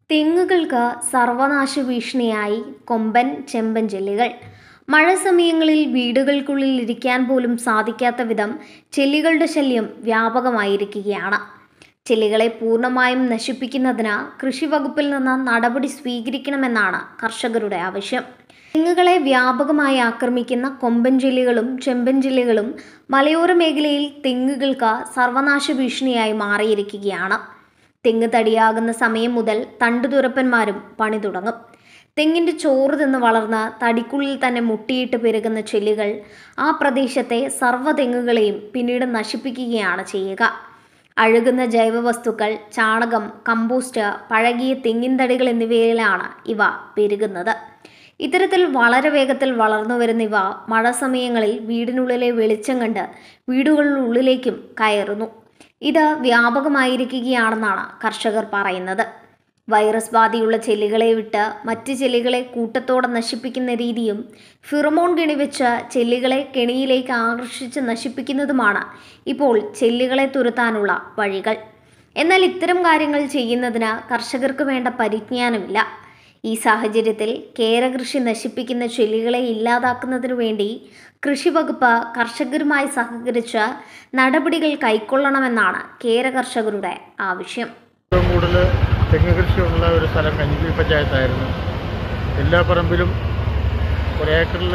തെങ്ങുകൾക്ക് സർവനാശ ഭീഷണിയായി കൊമ്പൻ ചെമ്പൻ ചെല്ലികൾ മഴ സമയങ്ങളിൽ വീടുകൾക്കുള്ളിൽ ഇരിക്കാൻ പോലും സാധിക്കാത്ത വിധം ചെല്ലികളുടെ ശല്യം വ്യാപകമായിരിക്കുകയാണ് ചെല്ലികളെ പൂർണ്ണമായും നശിപ്പിക്കുന്നതിന് കൃഷി വകുപ്പിൽ നിന്ന് നടപടി സ്വീകരിക്കണമെന്നാണ് കർഷകരുടെ ആവശ്യം തെങ്ങുകളെ വ്യാപകമായി ആക്രമിക്കുന്ന കൊമ്പൻ ചെല്ലികളും ചെമ്പൻ ചെല്ലികളും മലയോര മേഖലയിൽ തെങ്ങുകൾക്ക് സർവനാശ ഭീഷണിയായി മാറിയിരിക്കുകയാണ് തെങ്ങ് തടിയാകുന്ന സമയം മുതൽ തണ്ടുതുരപ്പന്മാരും പണി തുടങ്ങും തെങ്ങിൻ്റെ ചോറ് തിന്ന് വളർന്ന് തടിക്കുള്ളിൽ തന്നെ മുട്ടിയിട്ട് പെരുകുന്ന ചെല്ലികൾ ആ പ്രദേശത്തെ സർവ്വ തെങ്ങുകളെയും പിന്നീട് നശിപ്പിക്കുകയാണ് ചെയ്യുക അഴുകുന്ന ജൈവവസ്തുക്കൾ ചാണകം കമ്പോസ്റ്റ് പഴകിയ തെങ്ങിൻ തടികൾ എന്നിവയിലാണ് ഇവ പെരുകുന്നത് ഇത്തരത്തിൽ വളരെ വേഗത്തിൽ വളർന്നു വരുന്ന ഇവ മഴ സമയങ്ങളിൽ വീടിനുള്ളിലെ വെളിച്ചം കണ്ട് വീടുകളിലുള്ളിലേക്കും കയറുന്നു ഇത് വ്യാപകമായിരിക്കുകയാണെന്നാണ് കർഷകർ പറയുന്നത് വൈറസ് ബാധയുള്ള ചെല്ലികളെ വിട്ട് മറ്റ് ചെല്ലികളെ കൂട്ടത്തോടെ നശിപ്പിക്കുന്ന രീതിയും ഫിറമോൺ കെണി വെച്ച് ചെല്ലികളെ കെണിയിലേക്ക് ആകർഷിച്ച് നശിപ്പിക്കുന്നതുമാണ് ഇപ്പോൾ ചെല്ലികളെ തുരത്താനുള്ള വഴികൾ എന്നാൽ ഇത്തരം കാര്യങ്ങൾ ചെയ്യുന്നതിന് കർഷകർക്ക് വേണ്ട പരിജ്ഞാനമില്ല ഈ സാഹചര്യത്തിൽ കേരകൃഷി നശിപ്പിക്കുന്ന ചെല്ലികളെ ഇല്ലാതാക്കുന്നതിനു വേണ്ടി കൃഷി വകുപ്പ് കർഷകരുമായി സഹകരിച്ച് നടപടികൾ കൈക്കൊള്ളണമെന്നാണ് കേര കർഷകരുടെ ആവശ്യം ഏറ്റവും കൂടുതൽ തെങ്ങ് കൃഷിയുള്ള ഒരു സ്ഥലം കഞ്ഞിക്കുഴി പഞ്ചായത്തായിരുന്നു എല്ലാ പറമ്പിലും ഒരേക്കറിൽ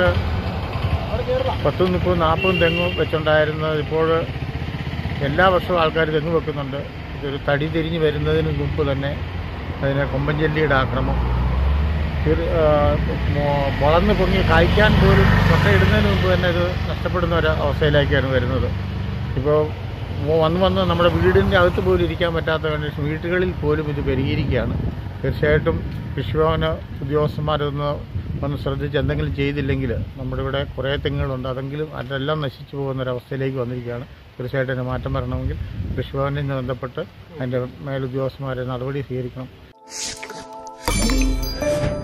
പത്തും മുപ്പതും നാൽപ്പതും തെങ്ങ് വെച്ചുണ്ടായിരുന്നത് ഇപ്പോൾ എല്ലാ വർഷവും ആൾക്കാർ തെങ്ങ് വെക്കുന്നുണ്ട് ഇതൊരു തടി തിരിഞ്ഞ് വരുന്നതിന് മുമ്പ് തന്നെ അതിനെ കൊമ്പൻചെല്ലിയുടെ ആക്രമം ചെറു ആ, മൊ- വളർന്ന് പൊങ്ങി കായ്ക്കാൻ പോലും കൊട്ടയിടുന്നതിന് മുമ്പ് തന്നെ ഇത് നഷ്ടപ്പെടുന്ന ഒരു അവസ്ഥയിലേക്കാണ് വരുന്നത് ഇപ്പോൾ വന്ന് വന്ന് നമ്മുടെ വീടിൻ്റെ അകത്ത് പോലും ഇരിക്കാൻ പറ്റാത്ത കണ്ടീഷൻ വീട്ടുകളിൽ പോലും ഇത് പെരുകിയിരിക്കുകയാണ് തീർച്ചയായിട്ടും കൃഷിഭവന ഉദ്യോഗസ്ഥന്മാരൊന്ന് ഒന്ന് ശ്രദ്ധിച്ച് എന്തെങ്കിലും ചെയ്തില്ലെങ്കിൽ നമ്മുടെ ഇവിടെ കുറേ തെങ്ങുകളുണ്ട് അതെങ്കിലും അതെല്ലാം നശിച്ചു പോകുന്ന ഒരു അവസ്ഥയിലേക്ക് വന്നിരിക്കുകയാണ് തീർച്ചയായിട്ടും അതിന് മാറ്റം വരണമെങ്കിൽ കൃഷിഭവനിൽ നിന്ന് ബന്ധപ്പെട്ട് അതിൻ്റെ മേലുദ്യോഗസ്ഥന്മാരെ നടപടി സ്വീകരിക്കണം